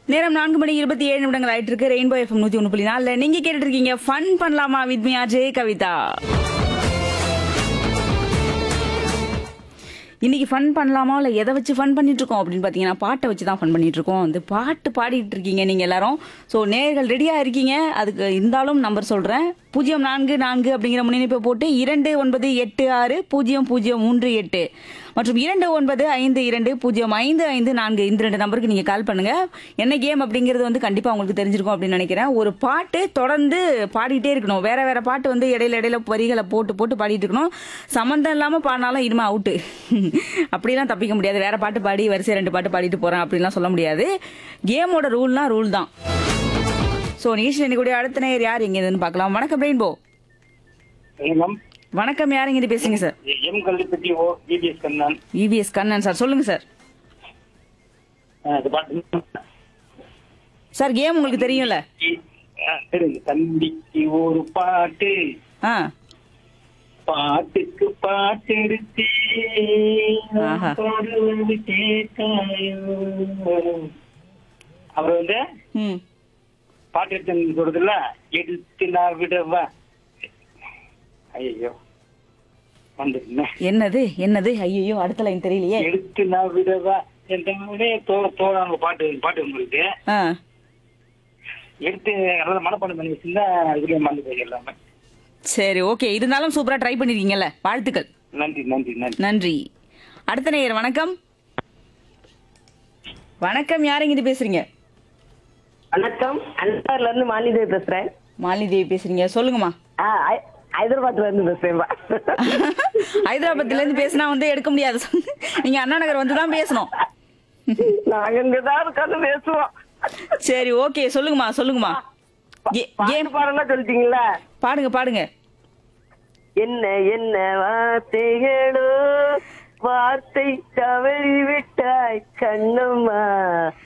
நேரம் நான்கு மணி இருபத்தி ஏழு நிமிடங்கள் ஆயிட்டு இருக்கு ரெயின்போ எஃப்எம் நூத்தி ஒன்று புள்ளி நாலுல நீங்க கேட்டுட்டு இருக்கீங்க ஃபன் பண்ணலாமா வித் மீ அஜய் கவிதா இன்னைக்கு ஃபன் பண்ணலாமா இல்லை எதை வச்சு ஃபன் பண்ணிட்டு இருக்கோம் அப்படின்னு பார்த்தீங்கன்னா பாட்டை வச்சு தான் ஃபன் பண்ணிட்டு இருக்கோம் வந்து பாட்டு பாடிட்டு இருக்கீங்க நீங்க எல்லாரும் ஸோ நேர்கள் ரெடியா இருக்கீங்க அதுக்கு இருந்தாலும் நம்பர் சொல்றேன் பூஜ்ஜியம் நான்கு நான்கு அப்படிங்கிற முன்னிணைப்பை போட்டு இரண்டு ஒன்பது எட்டு ஆறு பூஜ்ஜியம் பூஜ்ஜியம் மூன்று எட்டு மற்றும் இரண்டு ஒன்பது ஐந்து இரண்டு பூஜ்ஜியம் ஐந்து ஐந்து நான்கு இந்த ரெண்டு நம்பருக்கு நீங்க கால் பண்ணுங்க என்ன கேம் அப்படிங்கிறது வந்து கண்டிப்பா உங்களுக்கு தெரிஞ்சிருக்கும் அப்படின்னு நினைக்கிறேன் ஒரு பாட்டு தொடர்ந்து பாடிட்டே இருக்கணும் வேற வேற பாட்டு வந்து இடையில இடையில வரிகளை போட்டு போட்டு பாடிட்டு இருக்கணும் சம்மந்தம் இல்லாம பாடினாலும் இனிமே அவுட்டு அப்படிலாம் தப்பிக்க முடியாது வேற பாட்டு பாடி வரிசை ரெண்டு பாட்டு பாடிட்டு போறேன் அப்படிலாம் சொல்ல முடியாது கேமோட ரூல்னா ரூல் தான் ஸோ நிகழ்ச்சியில் இன்னைக்கு அடுத்த நேயர் யார் எங்க இதுன்னு பார்க்கலாம் வணக்கம் ரெயின்போ வணக்கம் வணக்கம் யார் இங்க பேசுங்க சார் எம் கல்லிப்பட்டி ஓ B P S Kannan E P S Kannan sir சொல்லுங்க சார் அஹ் இந்த பாட்டு சார் கேம் உங்களுக்கு தெரியும்ல அஹ் தெரியுது தம்பிக்கு ஒரு பாட்டு ஆ பாட்டுக்கு பாட்டு எடுத்து ஆஹா. பாடுவது கேட்காயோ அப்புறம் வந்து ம் பாட்டு எடுத்து சொல்றதுல எடுத்து நான் விடவா ஐயோ வந்துருந்தேன் என்னது என்னது ஐயோ அடுத்த லைன் தெரியலையே எடுத்து நான் விடவா என்ற தோழ தோழாங்க பாட்டு பாட்டு உங்களுக்கு ஆ எடுத்து நல்லா மனப்பாடம் பண்ணி வச்சிருந்தா இதுலயே மறந்து போய் எல்லாமே சரி ஓகே இருந்தாலும் சூப்பரா ட்ரை பண்ணிருக்கீங்கல்ல வாழ்த்துக்கள் நன்றி நன்றி நன்றி நன்றி அடுத்த நேயர் வணக்கம் வணக்கம் யாருங்கிட்ட பேசுறீங்க வணக்கம் அன்சார்ல இருந்து மாலிதேவி பேசுறேன் மாலினி தேவி பேசுறீங்க சொல்லுங்கம்மா ஆ, ஹை- ஹைதராபாத்ல இருந்து பேசுறேன் ஹைதராபாத்ல இருந்து பேசினா வந்து எடுக்க முடியாது நீங்க அண்ணா நகர் வந்து தான் பேசணும் நாங்க இங்கதான் உட்கார்ந்து பேசுவோம் சரி ஓகே சொல்லுங்கம்மா சொல்லுங்கம்மா ஏ- ஏன் பாட்டு பாடலாம் சொல்லிட்டீங்களா பாடுங்க பாடுங்க என்ன என்ன வார்த்தைகளோ வார்த்தை தவறி விட்டாய் கண்ணம்மா